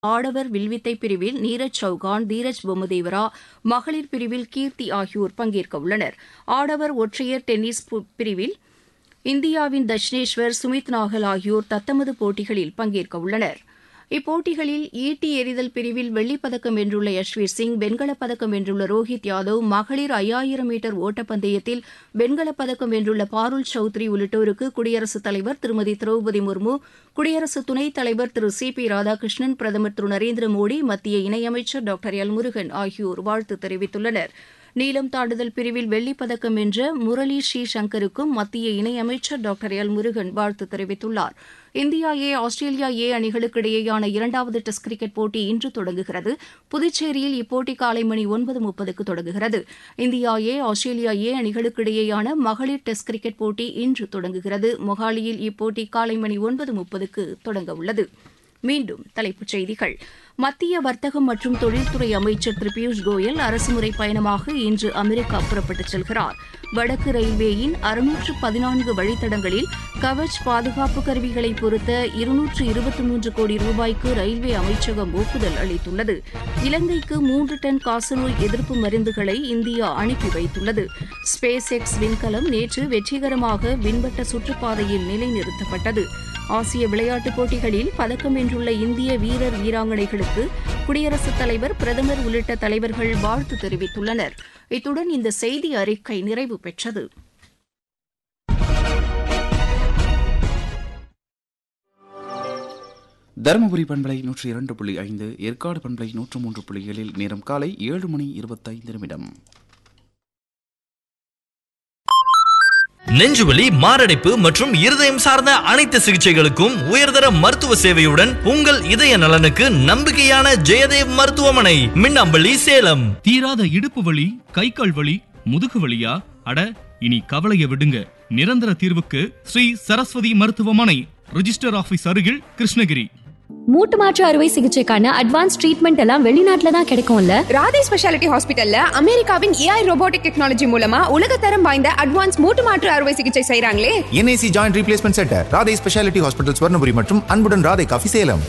ஆடவர் வில்வித்தை பிரிவில் நீரஜ் சௌகான் தீரஜ் பொம்மதேவரா மகளிர் பிரிவில் கீர்த்தி ஆகியோர் பங்கேற்க உள்ளனர் ஆடவர் ஒற்றையர் டென்னிஸ் பிரிவில் இந்தியாவின் தஷ்னேஸ்வர் சுமித் நாகல் ஆகியோர் தத்தமது போட்டிகளில் பங்கேற்க உள்ளனர் இப்போட்டிகளில் ஈட்டி எறிதல் பிரிவில் வெள்ளிப்பதக்கம் வென்றுள்ள யஷ்வீர் சிங் வெண்கலப் பதக்கம் வென்றுள்ள ரோஹித் யாதவ் மகளிர் ஐயாயிரம் மீட்டர் ஓட்டப்பந்தயத்தில் வெண்கலப் பதக்கம் வென்றுள்ள பாருல் சௌத்ரி உள்ளிட்டோருக்கு குடியரசுத் தலைவர் திருமதி திரௌபதி முர்மு குடியரசு துணைத் தலைவர் திரு சி பி ராதாகிருஷ்ணன் பிரதமர் திரு நரேந்திர மோடி மத்திய இணையமைச்சர் டாக்டர் எல் முருகன் ஆகியோர் வாழ்த்து தெரிவித்துள்ளனர் நீளம் தாண்டுதல் பிரிவில் வெள்ளிப் பதக்கம் வென்ற முரளி ஸ்ரீ சங்கருக்கும் மத்திய இணையமைச்சர் டாக்டர் எல் முருகன் வாழ்த்து தெரிவித்துள்ளார் இந்தியா ஏ ஆஸ்திரேலியா ஏ அணிகளுக்கு இடையேயான இரண்டாவது டெஸ்ட் கிரிக்கெட் போட்டி இன்று தொடங்குகிறது புதுச்சேரியில் இப்போட்டி காலை மணி ஒன்பது முப்பதுக்கு தொடங்குகிறது இந்தியா ஏ ஆஸ்திரேலியா ஏ அணிகளுக்கு இடையேயான மகளிர் டெஸ்ட் கிரிக்கெட் போட்டி இன்று தொடங்குகிறது மொஹாலியில் இப்போட்டி காலை மணி ஒன்பது முப்பதுக்கு தொடங்கவுள்ளது மீண்டும் தலைப்புச் செய்திகள் மத்திய வர்த்தகம் மற்றும் தொழில்துறை அமைச்சர் திரு பியூஷ் கோயல் அரசுமுறை பயணமாக இன்று அமெரிக்கா புறப்பட்டுச் செல்கிறார் வடக்கு ரயில்வேயின் அறுநூற்று பதினான்கு வழித்தடங்களில் கவச் பாதுகாப்பு கருவிகளை பொருத்த இருநூற்று இருபத்தி மூன்று கோடி ரூபாய்க்கு ரயில்வே அமைச்சகம் ஒப்புதல் அளித்துள்ளது இலங்கைக்கு மூன்று டன் காசநோய் எதிர்ப்பு மருந்துகளை இந்தியா அனுப்பி வைத்துள்ளது ஸ்பேஸ் எக்ஸ் விண்கலம் நேற்று வெற்றிகரமாக விண்வட்ட சுற்றுப்பாதையில் நிலைநிறுத்தப்பட்டது ஆசிய விளையாட்டுப் போட்டிகளில் பதக்கம் வென்றுள்ள இந்திய வீரர் வீராங்கனைகளுக்கு குடியரசுத் தலைவர் பிரதமர் உள்ளிட்ட தலைவர்கள் வாழ்த்து தெரிவித்துள்ளனர் இத்துடன் இந்த செய்தி அறிக்கை நிறைவு பெற்றது தருமபுரி பண்பலை நூற்றி இரண்டு புள்ளி ஐந்து ஏற்காடு பண்பலை நூற்று மூன்று புள்ளி ஏழில் நேரம் காலை ஏழு மணி இருபத்தைந்து நிமிடம் நெஞ்சுவலி மாரடைப்பு மற்றும் இருதயம் சார்ந்த அனைத்து சிகிச்சைகளுக்கும் உயர்தர மருத்துவ சேவையுடன் உங்கள் இதய நலனுக்கு நம்பிக்கையான ஜெயதேவ் மருத்துவமனை மின்னம்பள்ளி சேலம் தீராத இடுப்பு வலி கை கால் வலி முதுகு வலியா அட இனி கவலைய விடுங்க நிரந்தர தீர்வுக்கு ஸ்ரீ சரஸ்வதி மருத்துவமனை ரிஜிஸ்டர் ஆபீஸ் அருகில் கிருஷ்ணகிரி மூட்டு மாற்று அறுவை சிகிச்சைக்கான அட்வான்ஸ் ட்ரீட்மெண்ட் எல்லாம் வெளிநாட்டுல தான் கிடைக்கும்ல ராதே ஸ்பெஷாலிட்டி ஹாஸ்பிட்டல்ல அமெரிக்காவின் ஏஐ ரோபோட்டிக் டெக்னாலஜி மூலமா உலகத்தரம் வாய்ந்த அட்வான்ஸ் மூட்டு மாற்று அறுவை சிகிச்சை செய்றாங்களே NIC joint replacement centre Radhe speciality hospital Swarnapuri மற்றும் அன்புடன் ராதே காஃபி சேலம்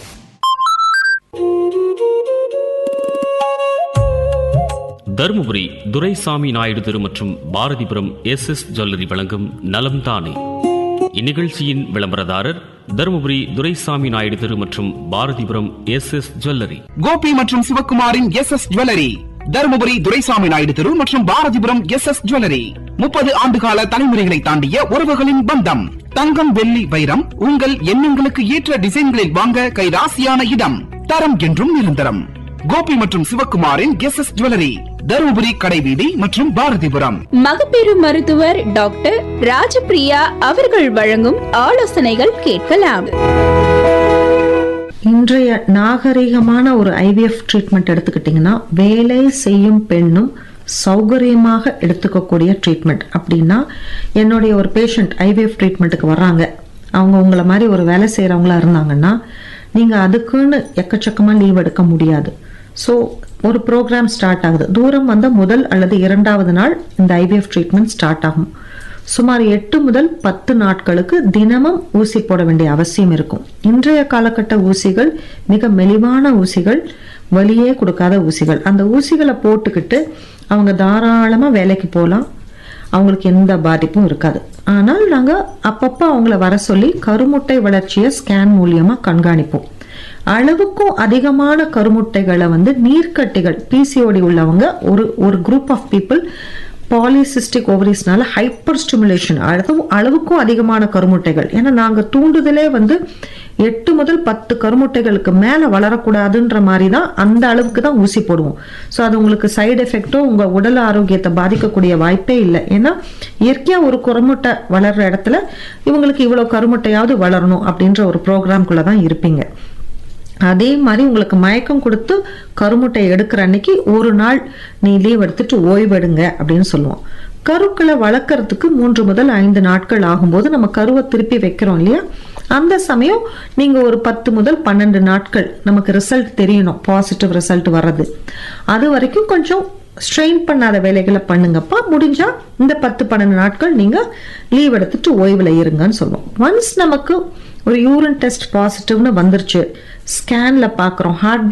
தருமபுரி துரைசாமி நாயுடு தெரு மற்றும் பாரதிபுரம் எஸ் எஸ் ஜுவல்லரி வழங்கும் நலம் தானே இந்நிகழ்ச்சியின் விளம்பரதாரர் தருமபுரி துரைசாமி நாயுடு தெரு மற்றும் Bharathipuram S S jewellery Gopi மற்றும் சிவகுமாரின் S S jewellery Dharmapuri Duraisamy Naidu தெரு மற்றும் பாரதிபுரம் எஸ் எஸ் ஜுவல்லரி முப்பது ஆண்டுகால தலைமுறைகளை தாண்டிய உறவுகளின் பந்தம் தங்கம் வெள்ளி வைரம் உங்கள் எண்ணங்களுக்கு ஏற்ற டிசைன்களில் வாங்க கைராசியான இடம் தரம் என்றும் நிரந்தரம் கோபி மற்றும் சிவகுமாரின் எஸ் எஸ் ஜுவல்லரி தருமபுரி கடைவீதி மற்றும் பாரதிபுரம் மகப்பேறு மருத்துவர் டாக்டர் ராஜபிரியா அவர்கள் வழங்கும் ஆலோசனைகள் கேட்கலாம் இன்றைய நாகரிகமான ஒரு ஐவிஎஃப் ட்ரீட்மெண்ட் எடுத்துக்கிட்டிங்கன்னா வேலை செய்யும் பெண்ணும் சௌகரியமாக எடுத்துக்கக்கூடிய ட்ரீட்மெண்ட் அப்படின்னா என்னுடைய ஒரு பேஷண்ட் ஐவிஎஃப் ட்ரீட்மெண்ட்டுக்கு வர்றாங்க அவங்க உங்களை மாதிரி ஒரு வேலை செய்கிறவங்களா இருந்தாங்கன்னா நீங்கள் அதுக்குன்னு எக்கச்சக்கமாக லீவ் எடுக்க முடியாது ஸோ ஒரு ப்ரோக்ராம் ஸ்டார்ட் ஆகுது தூரம் வந்த முதல் அல்லது இரண்டாவது நாள் இந்த ஐவிஎஃப் ட்ரீட்மெண்ட் ஸ்டார்ட் ஆகும் சுமார் எட்டு முதல் பத்து நாட்களுக்கு தினமும் ஊசி போட வேண்டிய அவசியம் இருக்கும் இன்றைய காலகட்ட ஊசிகள் மிக மெலிவான ஊசிகள் வலியே கொடுக்காத ஊசிகள் அந்த ஊசிகளை போட்டுக்கிட்டு அவங்க தாராளமாக வேலைக்கு போகலாம் அவங்களுக்கு எந்த பாதிப்பும் இருக்காது ஆனால் நாங்கள் அப்பப்போ அவங்கள வர சொல்லி கருமுட்டை வளர்ச்சியை ஸ்கேன் மூலியமாக கண்காணிப்போம் அளவுக்கும் அதிகமான கருமுட்டைகளை வந்து நீர்க்கட்டிகள் பிசிஓடி உள்ளவங்க ஒரு ஒரு குரூப் ஆஃப் பீப்புள் பாலிசிஸ்டிக் ஓவரிஸ்னால ஹைப்பர் ஸ்டிமுலேஷன் அளவு அளவுக்கும் அதிகமான கருமுட்டைகள் ஏன்னா நாங்கள் தூண்டுதலே வந்து எட்டு முதல் பத்து கருமுட்டைகளுக்கு மேலே வளரக்கூடாதுன்ற மாதிரி தான் அந்த அளவுக்கு தான் ஊசி போடுவோம் ஸோ அது உங்களுக்கு சைடு எஃபெக்டோ உங்கள் உடல் ஆரோக்கியத்தை பாதிக்கக்கூடிய வாய்ப்பே இல்லை ஏன்னா இயற்கையாக ஒரு கருமுட்டை வளர்ற இடத்துல இவங்களுக்கு இவ்வளோ கருமுட்டையாவது வளரணும் அப்படின்ற ஒரு ப்ரோக்ராம்குள்ளே தான் இருப்பீங்க அதே மாதிரி உங்களுக்கு மயக்கம் கொடுத்து கருமுட்டை எடுக்கிற அன்னைக்கு ஒரு நாள் நீ லீவ் எடுத்துட்டு ஓய்வெடுங்க அப்படின்னு சொல்லுவோம் கருக்களை வளர்க்கறதுக்கு மூன்று முதல் ஐந்து நாட்கள் ஆகும்போது நம்ம கருவை திருப்பி வைக்கிறோம் இல்லையா அந்த சமயம் நீங்க ஒரு பத்து முதல் பன்னெண்டு நாட்கள் நமக்கு ரிசல்ட் தெரியணும் பாசிட்டிவ் ரிசல்ட் வர்றது அது வரைக்கும் கொஞ்சம் ஸ்ட்ரெயின் பண்ணாத வேலைகளை பண்ணுங்கப்பா முடிஞ்சா இந்த பத்து பன்னெண்டு நாட்கள் நீங்க லீவ் எடுத்துட்டு ஓய்வுல இருங்கன்னு சொல்லுவோம் ஒன்ஸ் நமக்கு ஒரு யூரின் டெஸ்ட் பாசிட்டிவ்னு வந்துருச்சு ஸ்கேனில் பார்க்குறோம் ஹார்ட்